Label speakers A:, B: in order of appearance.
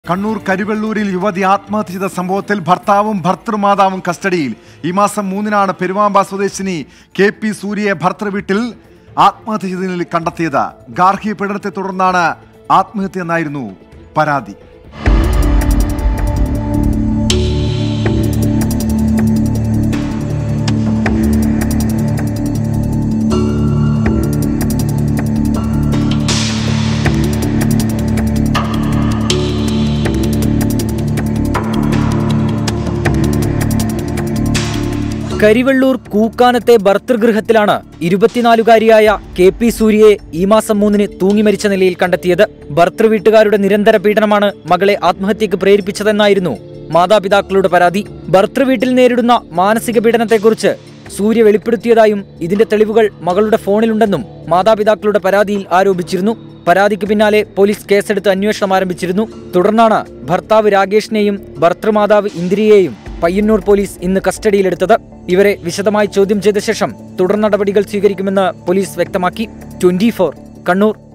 A: കണ്ണൂർ കരിവെള്ളൂരിൽ യുവതി ആത്മഹത്യ ചെയ്ത സംഭവത്തിൽ ഭർത്താവും ഭർത്തൃമാതാവും കസ്റ്റഡിയിൽ ഈ മാസം മൂന്നിനാണ് പെരുമാമ്പ സ്വദേശിനി കെ പി സൂര്യയെ ഭർത്തൃ വീട്ടിൽ ആത്മഹത്യ ചെയ്തതിൽ കണ്ടെത്തിയത് ഗാർഹിക പീഡനത്തെ തുടർന്നാണ് ആത്മഹത്യ എന്നായിരുന്നു പരാതി
B: കരിവെള്ളൂർ കൂക്കാനത്തെ ഭർതൃഗൃഹത്തിലാണ് ഇരുപത്തിനാലുകാരിയായ കെ പി സൂര്യയെ ഈ മാസം മൂന്നിന് തൂങ്ങി മരിച്ച നിലയിൽ കണ്ടെത്തിയത് ഭർതൃ വീട്ടുകാരുടെ നിരന്തര പീഡനമാണ് മകളെ ആത്മഹത്യക്ക് പ്രേരിപ്പിച്ചതെന്നായിരുന്നു മാതാപിതാക്കളുടെ പരാതി ഭർതൃ വീട്ടിൽ നേരിടുന്ന മാനസിക പീഡനത്തെക്കുറിച്ച് സൂര്യ വെളിപ്പെടുത്തിയതായും ഇതിന്റെ തെളിവുകൾ മകളുടെ ഫോണിലുണ്ടെന്നും മാതാപിതാക്കളുടെ പരാതിയിൽ ആരോപിച്ചിരുന്നു പരാതിക്ക് പിന്നാലെ പോലീസ് കേസെടുത്ത് അന്വേഷണം ആരംഭിച്ചിരുന്നു തുടർന്നാണ് ഭർത്താവ് രാകേഷിനെയും ഭർത്തൃമാതാവ് ഇന്ദിരയെയും പയ്യന്നൂർ പോലീസ് ഇന്ന് കസ്റ്റഡിയിലെടുത്തത് ഇവരെ വിശദമായി ചോദ്യം ചെയ്ത ശേഷം തുടർ നടപടികൾ സ്വീകരിക്കുമെന്ന് പോലീസ് വ്യക്തമാക്കി ട്വന്റി കണ്ണൂർ